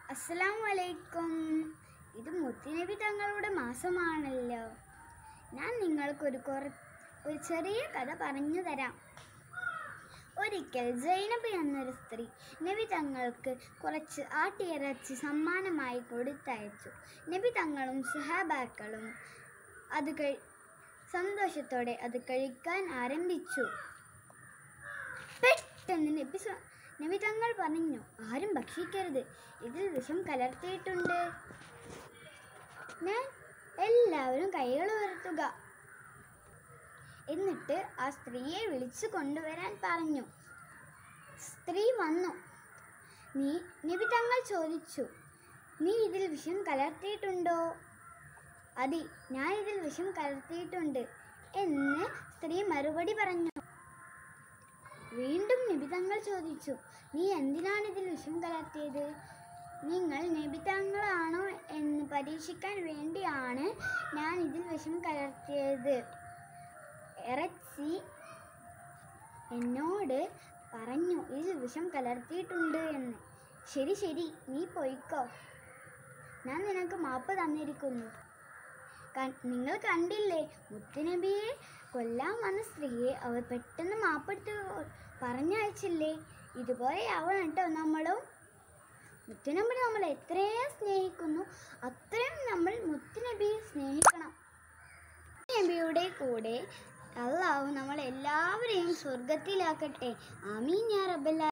അസ്സലാമു അലൈക്കും ഇത് മുത്തുനബി തങ്ങളുടെ മാസമാണല്ലോ ഞാൻ നിങ്ങൾക്കൊരു കുറ ഒരു ചെറിയ കഥ പറഞ്ഞു തരാം ഒരിക്കൽ സൈനബ് എന്നൊരു സ്ത്രീ നബി തങ്ങൾക്ക് കുറച്ച് ആട്ടിയിറച്ചി സമ്മാനമായി കൊടുത്തയച്ചു നബി തങ്ങളും സുഹാബാക്കളും അത് കഴി സന്തോഷത്തോടെ അത് കഴിക്കാൻ ആരംഭിച്ചു പെട്ടെന്ന് നബി സ- നബി തങ്ങൾ പറഞ്ഞു ആരും ഭക്ഷിക്കരുത് ഇതിൽ വിഷം കലർത്തിയിട്ടുണ്ട് ഞാൻ എല്ലാവരും കൈകൾ ഉയർത്തുക എന്നിട്ട് ആ സ്ത്രീയെ വിളിച്ചു കൊണ്ടുവരാൻ പറഞ്ഞു സ്ത്രീ വന്നു നീ നബി തങ്ങൾ ചോദിച്ചു നീ ഇതിൽ വിഷം കലർത്തിയിട്ടുണ്ടോ അതെ ഞാൻ ഇതിൽ വിഷം കലർത്തിയിട്ടുണ്ട് എന്ന് സ്ത്രീ മറുപടി പറഞ്ഞു വീണ്ടും നിബിതങ്ങൾ ചോദിച്ചു നീ എന്തിനാണ് ഇതിൽ വിഷം കലർത്തിയത് നിങ്ങൾ നിബിതങ്ങളാണോ എന്ന് പരീക്ഷിക്കാൻ വേണ്ടിയാണ് ഞാൻ ഇതിൽ വിഷം കലർത്തിയത് ഇറച്ചി എന്നോട് പറഞ്ഞു ഇതിൽ വിഷം കലർത്തിയിട്ടുണ്ട് എന്ന് ശരി ശരി നീ പോയിക്കോ ഞാൻ നിനക്ക് മാപ്പ് തന്നിരിക്കുന്നു കൺ- നിങ്ങൾ കണ്ടില്ലേ മുത്തുനബിയെ കൊല്ലാൻ വന്ന സ്ത്രീയെ അവർ പെട്ടെന്ന് മാപ്പെടുത്ത് പറഞ്ഞയച്ചില്ലേ ഇതുപോലെ ആവണം കേട്ടോ നമ്മളും മുത്തുനബി നമ്മൾ എത്രയും സ്നേഹിക്കുന്നു അത്രയും നമ്മൾ മുത്തുനബിയെ സ്നേഹിക്കണം നബിയുടെ കൂടെ അള്ളാഹു നമ്മൾ എല്ലാവരെയും സ്വർഗത്തിലാക്കട്ടെ ആമീൻ യാ റബ്ബല്ല